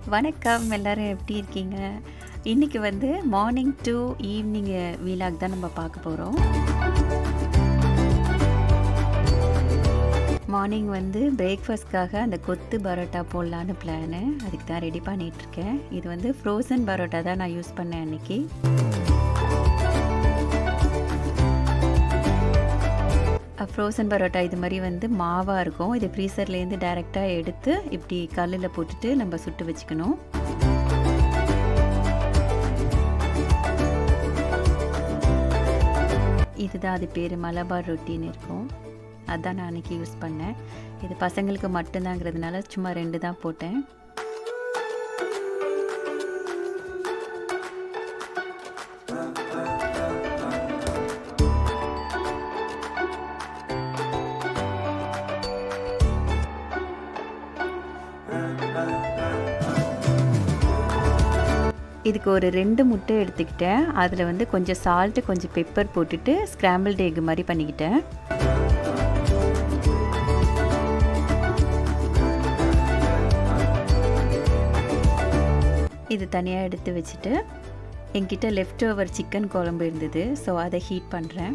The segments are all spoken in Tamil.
வணக்கம் எல்லாரும் எப்படி இருக்கீங்க இன்றைக்கி வந்து மார்னிங் டு ஈவினிங் வீலாக் தான் நம்ம பார்க்க போகிறோம் மார்னிங் வந்து பிரேக்ஃபாஸ்ட்காக அந்த கொத்து பரோட்டா போடலான்னு பிளானு அதுக்கு தான் ரெடி பண்ணிகிட்ருக்கேன் இது வந்து ஃப்ரோசன் பரோட்டா தான் நான் யூஸ் பண்ணேன் அன்றைக்கி ஃப்ரோசன் பரோட்டா இது மாதிரி வந்து மாவாக இருக்கும் இது ஃப்ரீசர்லேருந்து டைரெக்டாக எடுத்து இப்படி கல்லில் போட்டுட்டு நம்ம சுட்டு வச்சுக்கணும் இதுதான் அது பேர் மலபார் ரொட்டின்னு இருக்கும் அதான் நான் அன்றைக்கி யூஸ் பண்ணேன் இது பசங்களுக்கு மட்டும்தாங்கிறதுனால சும்மா ரெண்டு தான் போட்டேன் இதுக்கு ஒரு ரெண்டு முட்டை எடுத்துக்கிட்டேன் அதில் வந்து கொஞ்சம் சால்ட்டு கொஞ்சம் பெப்பர் போட்டுட்டு ஸ்க்ராம்பிள்டு எக் மாதிரி பண்ணிக்கிட்டேன் இது தனியாக எடுத்து வச்சுட்டு என்கிட்ட லெஃப்ட் ஓவர் சிக்கன் குழம்பு இருந்தது ஸோ அதை ஹீட் பண்ணுறேன்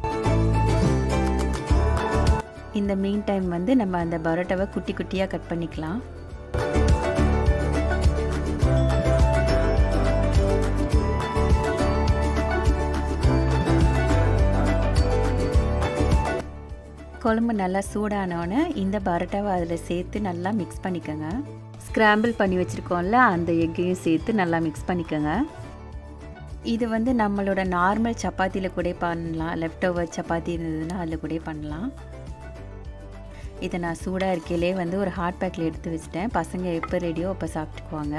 இந்த மீன் டைம் வந்து நம்ம அந்த பரோட்டாவை குட்டி குட்டியாக கட் பண்ணிக்கலாம் குழம்பு நல்லா சூடானோன்னே இந்த பரோட்டாவை அதில் சேர்த்து நல்லா மிக்ஸ் பண்ணிக்கோங்க ஸ்க்ராம்பிள் பண்ணி வச்சுருக்கோம்ல அந்த எக்கையும் சேர்த்து நல்லா மிக்ஸ் பண்ணிக்கோங்க இது வந்து நம்மளோட நார்மல் சப்பாத்தியில் கூட பண்ணலாம் லெஃப்ட் ஓவர் சப்பாத்தி இருந்ததுன்னா அதில் கூட பண்ணலாம் இதை நான் சூடாக இருக்கையிலே வந்து ஒரு ஹாட் பேக்கில் எடுத்து வச்சுட்டேன் பசங்க எப்போ ரெடியோ அப்போ சாப்பிட்டுக்குவாங்க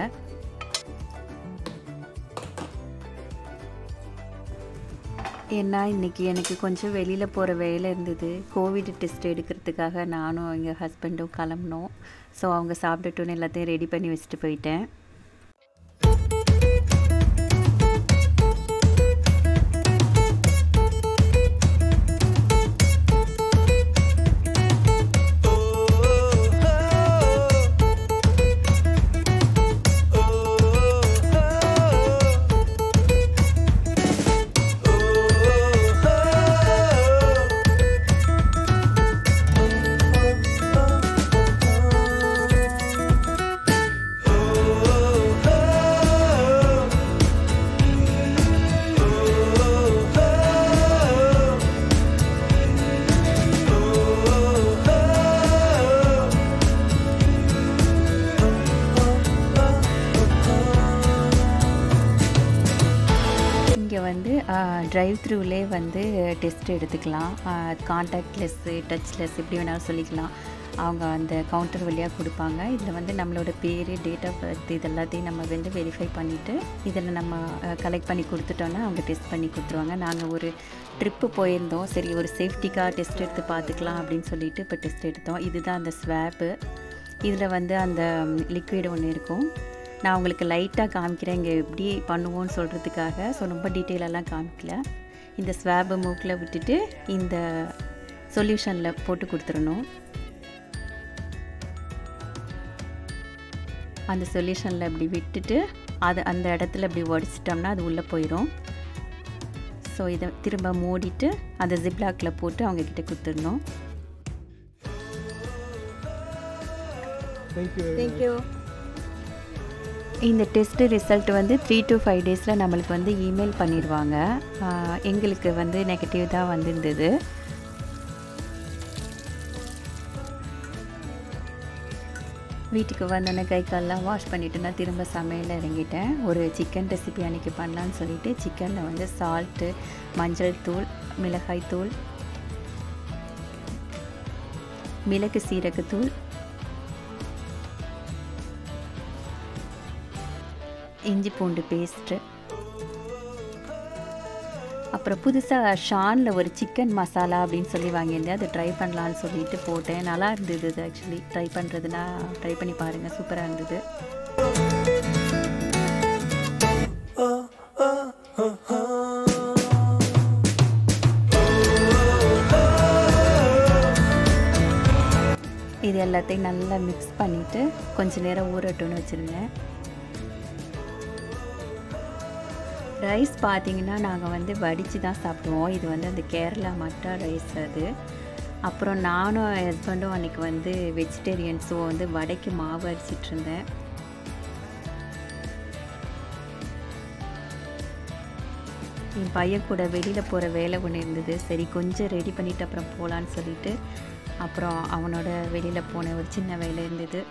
ஏன்னா இன்றைக்கி எனக்கு கொஞ்சம் வெளியில் போகிற வேலை இருந்தது கோவிட் டெஸ்ட் எடுக்கிறதுக்காக நானும் எங்கள் ஹஸ்பண்டும் கிளம்பினோம் ஸோ அவங்க சாப்பிட்டுட்டுன்னு எல்லாத்தையும் ரெடி பண்ணி வச்சுட்டு போயிட்டேன் இங்கே வந்து ட்ரைவ் த்ரூவிலே வந்து டெஸ்ட் எடுத்துக்கலாம் கான்டாக்ட்லெஸ்ஸு டச்லெஸ் எப்படி வேணாலும் சொல்லிக்கலாம் அவங்க அந்த கவுண்டர் வழியாக கொடுப்பாங்க இதில் வந்து நம்மளோட பேர் டேட் ஆஃப் பர்த் இது எல்லாத்தையும் நம்ம வந்து வெரிஃபை பண்ணிவிட்டு இதில் நம்ம கலெக்ட் பண்ணி கொடுத்துட்டோன்னா அவங்க டெஸ்ட் பண்ணி கொடுத்துருவாங்க நாங்கள் ஒரு ட்ரிப்பு போயிருந்தோம் சரி ஒரு சேஃப்டிக்காக டெஸ்ட் எடுத்து பார்த்துக்கலாம் அப்படின்னு சொல்லிட்டு இப்போ டெஸ்ட் எடுத்தோம் இதுதான் அந்த ஸ்வாப்பு இதில் வந்து அந்த லிக்விட் ஒன்று இருக்கும் நான் உங்களுக்கு லைட்டாக காமிக்கிறேன் இங்கே எப்படி பண்ணுவோன்னு சொல்கிறதுக்காக ஸோ ரொம்ப டீட்டெயிலெல்லாம் காமிக்கல இந்த ஸ்வாபை மூக்கில் விட்டுட்டு இந்த சொல்யூஷனில் போட்டு கொடுத்துடணும் அந்த சொல்யூஷனில் இப்படி விட்டுட்டு அது அந்த இடத்துல இப்படி உடச்சிட்டோம்னா அது உள்ளே போயிடும் ஸோ இதை திரும்ப மூடிட்டு அந்த ஜிப்லாக்கில் போட்டு அவங்கக்கிட்ட கொடுத்துடணும் தேங்க்யூ இந்த டெஸ்ட்டு ரிசல்ட் வந்து த்ரீ டு ஃபைவ் டேஸில் நம்மளுக்கு வந்து இமெயில் பண்ணிடுவாங்க எங்களுக்கு வந்து நெகட்டிவ் தான் வந்திருந்தது வீட்டுக்கு வந்தோடனே கை கால்லாம் வாஷ் பண்ணிவிட்டு நான் திரும்ப சமையலில் இறங்கிட்டேன் ஒரு சிக்கன் ரெசிபி அன்றைக்கி பண்ணலான்னு சொல்லிட்டு சிக்கனில் வந்து சால்ட்டு மஞ்சள் தூள் மிளகாய் தூள் மிளகு சீரகத்தூள் இஞ்சி பூண்டு பேஸ்ட்டு அப்புறம் புதுசாக ஷானில் ஒரு சிக்கன் மசாலா அப்படின்னு சொல்லி வாங்கியிருந்தேன் அது ட்ரை பண்ணலான்னு சொல்லிட்டு போட்டேன் நல்லா இருந்தது இது ஆக்சுவலி ட்ரை பண்ணுறதுனா ட்ரை பண்ணி பாருங்கள் சூப்பராக இருந்தது இது எல்லாத்தையும் நல்லா மிக்ஸ் பண்ணிவிட்டு கொஞ்ச நேரம் ஊறட்டும்னு வச்சுருந்தேன் ரைஸ் பார்த்தீங்கன்னா நாங்கள் வந்து வடித்து தான் சாப்பிடுவோம் இது வந்து அந்த கேரளா மட்டா ரைஸ் அது அப்புறம் நானும் என் ஹஸ்பண்டும் அன்றைக்கி வந்து வெஜிடேரியன் ஸோ வந்து வடைக்கு மாவு அரிச்சிட்டு இருந்தேன் என் பையன் கூட வெளியில் போகிற வேலை ஒன்று இருந்தது சரி கொஞ்சம் ரெடி பண்ணிவிட்டு அப்புறம் போகலான்னு சொல்லிட்டு அப்புறம் அவனோட வெளியில் போன ஒரு சின்ன வேலை இருந்தது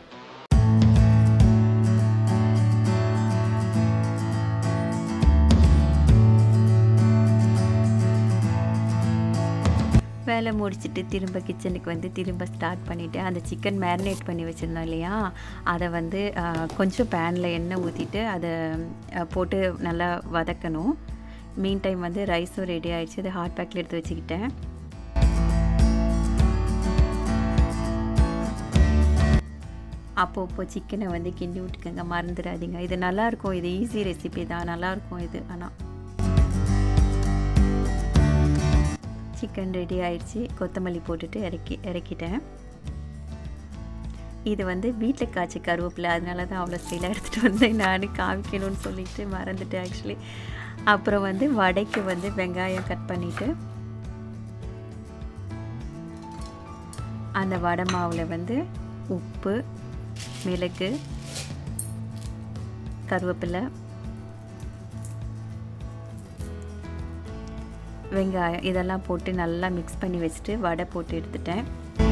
வேலை முடிச்சுட்டு திரும்ப கிச்சனுக்கு வந்து திரும்ப ஸ்டார்ட் பண்ணிவிட்டு அந்த சிக்கன் மேரினேட் பண்ணி வச்சுருந்தோம் இல்லையா அதை வந்து கொஞ்சம் பேனில் எண்ணெய் ஊற்றிட்டு அதை போட்டு நல்லா வதக்கணும் மீன் டைம் வந்து ரைஸும் ரெடி ஆகிடுச்சு அதை ஹாட் பேக்கில் எடுத்து வச்சுக்கிட்டேன் அப்போ இப்போ சிக்கனை வந்து கிண்டி விட்டுக்கோங்க மறந்துடாதீங்க இது நல்லாயிருக்கும் இது ஈஸி ரெசிபி தான் நல்லாயிருக்கும் இது ஆனால் சிக்கன் ரெடி ஆயிடுச்சு கொத்தமல்லி போட்டுட்டு இறக்கி இறக்கிட்டேன் இது வந்து வீட்டில் காய்ச்சி கருவேப்பிலை அதனால தான் அவ்வளோ ஸ்டைலாக எடுத்துகிட்டு வந்தேன் நான் காமிக்கணும்னு சொல்லிட்டு மறந்துட்டேன் ஆக்சுவலி அப்புறம் வந்து வடைக்கு வந்து வெங்காயம் கட் பண்ணிவிட்டு அந்த வடை மாவில் வந்து உப்பு மிளகு கருவேப்பிலை வெங்காயம் இதெல்லாம் போட்டு நல்லா மிக்ஸ் பண்ணி வச்சுட்டு வடை போட்டு எடுத்துட்டேன்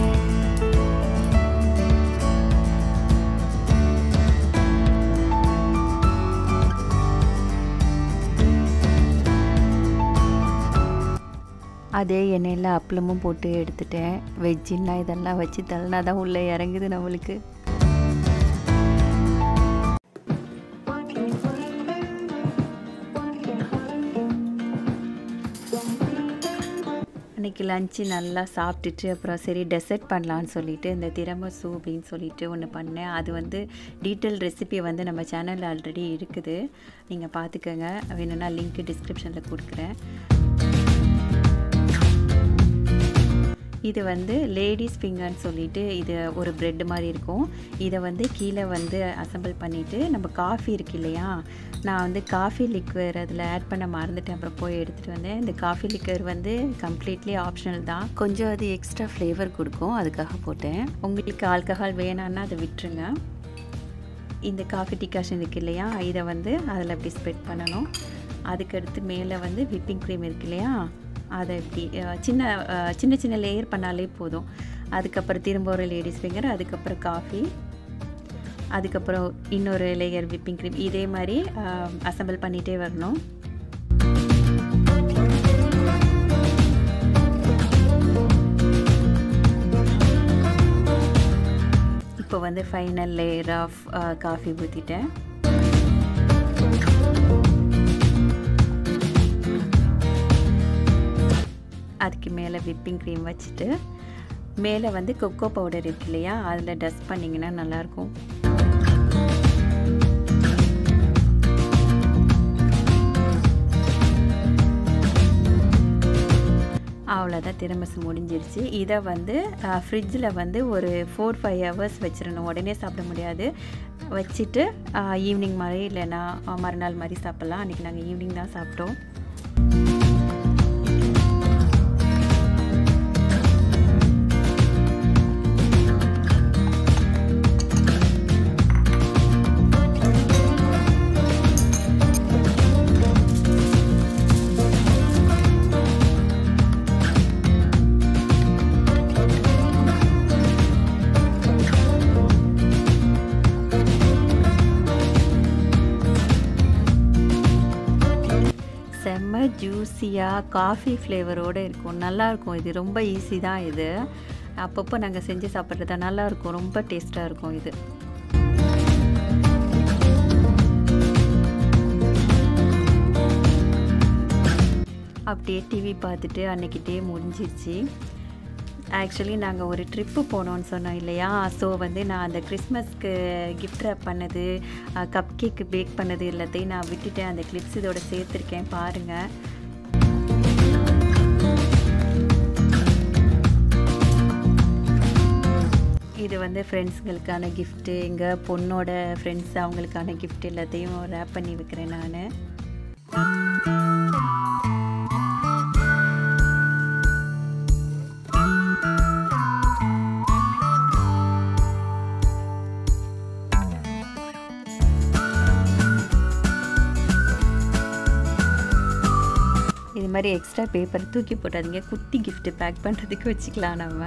அதே எண்ணெயில் அப்பளமும் போட்டு எடுத்துட்டேன் வெஜ்ஜின்னா இதெல்லாம் வச்சு தள்ளினா தான் உள்ளே இறங்குது நம்மளுக்கு அன்றைக்கி லஞ்சு நல்லா சாப்பிட்டுட்டு அப்புறம் சரி டெசர்ட் பண்ணலான்னு சொல்லிட்டு இந்த திரமசு அப்படின்னு சொல்லிட்டு ஒன்று பண்ணேன் அது வந்து டீட்டெயில் ரெசிபி வந்து நம்ம சேனலில் ஆல்ரெடி இருக்குது நீங்கள் பார்த்துக்கோங்க வேணும்னா லிங்க் டிஸ்கிரிப்ஷனில் கொடுக்குறேன் இது வந்து லேடிஸ் ஃபிங்கர்னு சொல்லிட்டு இது ஒரு ப்ரெட் மாதிரி இருக்கும் இதை வந்து கீழே வந்து அசம்பிள் பண்ணிவிட்டு நம்ம காஃபி இருக்கு இல்லையா நான் வந்து காஃபி லிக்வர் அதில் ஆட் பண்ண மறந்துட்டேன் அப்புறம் போய் எடுத்துகிட்டு வந்தேன் இந்த காஃபி லிக்வர் வந்து கம்ப்ளீட்லி ஆப்ஷனல் தான் கொஞ்சம் அது எக்ஸ்ட்ரா ஃப்ளேவர் கொடுக்கும் அதுக்காக போட்டேன் உங்களுக்கு ஆல்கஹால் வேணான்னா அதை விட்டுருங்க இந்த காஃபி டிகாஷன் இருக்கு இல்லையா இதை வந்து அதில் அப்படி ஸ்ப்ரெட் பண்ணணும் அதுக்கடுத்து மேலே வந்து விப்பிங் க்ரீம் இருக்கு இல்லையா அதை இப்படி சின்ன சின்ன சின்ன லேயர் பண்ணாலே போதும் அதுக்கப்புறம் திரும்ப ஒரு லேடிஸ் ஃபிங்கர் அதுக்கப்புறம் காஃபி அதுக்கப்புறம் இன்னொரு லேயர் விப்பிங் க்ரீம் இதே மாதிரி அசம்பிள் பண்ணிகிட்டே வரணும் இப்போ வந்து ஃபைனல் லேயர் ஆஃப் காஃபி ஊற்றிட்டேன் அதுக்கு மேலே விப்பிங் க்ரீம் வச்சுட்டு மேலே வந்து கொக்கோ பவுடர் இருக்கு இல்லையா அதில் டஸ்ட் பண்ணிங்கன்னா நல்லாயிருக்கும் அவ்வளோதான் திருமசு முடிஞ்சிருச்சு இதை வந்து ஃப்ரிட்ஜில் வந்து ஒரு ஃபோர் ஃபைவ் ஹவர்ஸ் வச்சிடணும் உடனே சாப்பிட முடியாது வச்சுட்டு ஈவினிங் மாதிரி இல்லைன்னா மறுநாள் மாதிரி சாப்பிட்லாம் அன்றைக்கி நாங்கள் ஈவினிங் தான் சாப்பிட்டோம் செம்ம ஜூஸியாக காஃபி ஃப்ளேவரோடு இருக்கும் நல்லாயிருக்கும் இது ரொம்ப ஈஸி தான் இது அப்பப்போ நாங்கள் செஞ்சு சாப்பிட்றது நல்லாயிருக்கும் ரொம்ப டேஸ்ட்டாக இருக்கும் இது அப்படியே டிவி பார்த்துட்டு அன்னைக்கு டே முடிஞ்சிருச்சு ஆக்சுவலி நாங்கள் ஒரு ட்ரிப்பு போனோம்னு சொன்னோம் இல்லையா ஸோ வந்து நான் அந்த கிறிஸ்மஸ்க்கு கிஃப்ட் ரேப் பண்ணது கப் கேக்கு பேக் பண்ணது எல்லாத்தையும் நான் விட்டுட்டேன் அந்த கிளிப்ஸ் இதோட சேர்த்துருக்கேன் பாருங்கள் இது வந்து ஃப்ரெண்ட்ஸுங்களுக்கான கிஃப்ட்டு எங்கள் பொண்ணோட ஃப்ரெண்ட்ஸ் அவங்களுக்கான கிஃப்ட் எல்லாத்தையும் ரேப் பண்ணி வைக்கிறேன் நான் இது மாதிரி எக்ஸ்ட்ரா பேப்பர் தூக்கி போட்டாதீங்க குட்டி gift பேக் பண்ணுறதுக்கு வச்சுக்கலாம் நம்ம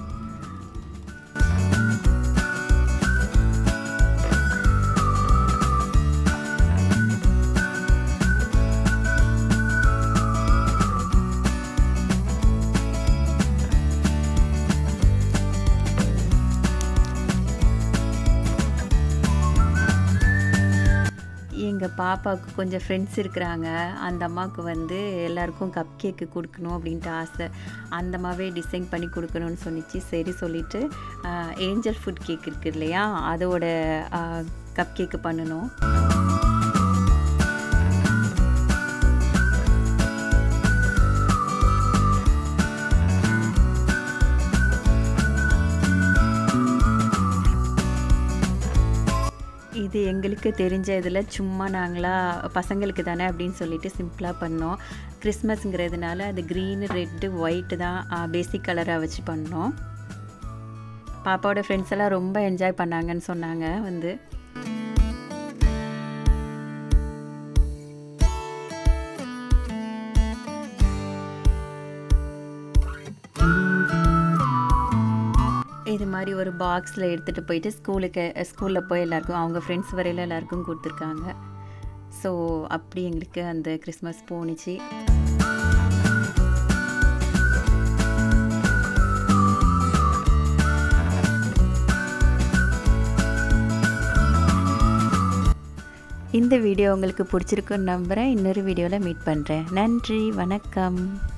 எங்கள் பாப்பாவுக்கு கொஞ்சம் ஃப்ரெண்ட்ஸ் இருக்கிறாங்க அந்த அம்மாவுக்கு வந்து எல்லாருக்கும் கப் கேக்கு கொடுக்கணும் அப்படின்ட்டு ஆசை அந்த அம்மாவே டிசைன் பண்ணி கொடுக்கணும்னு சொன்னிச்சு சரி சொல்லிவிட்டு ஏஞ்சல் ஃபுட் கேக் இருக்குது இல்லையா அதோட கப் கேக்கு பண்ணணும் இது எங்களுக்கு தெரிஞ்ச இதில் சும்மா நாங்களாக பசங்களுக்கு தானே அப்படின்னு சொல்லிட்டு சிம்பிளாக பண்ணோம் கிறிஸ்மஸ்ங்கிறதுனால அது க்ரீனு ரெட்டு ஒயிட்டு தான் பேசிக் கலராக வச்சு பண்ணோம் பாப்பாவோட ஃப்ரெண்ட்ஸ் எல்லாம் ரொம்ப என்ஜாய் பண்ணாங்கன்னு சொன்னாங்க வந்து இது மாதிரி ஒரு பாக்ஸில் எடுத்துகிட்டு போயிட்டு ஸ்கூலுக்கு ஸ்கூலில் போய் எல்லாருக்கும் அவங்க ஃப்ரெண்ட்ஸ் வரையில் எல்லாருக்கும் கொடுத்துருக்காங்க ஸோ அப்படி எங்களுக்கு அந்த கிறிஸ்மஸ் போணுச்சு இந்த வீடியோ உங்களுக்கு பிடிச்சிருக்குன்னு நம்புகிறேன் இன்னொரு வீடியோவில் மீட் பண்ணுறேன் நன்றி வணக்கம்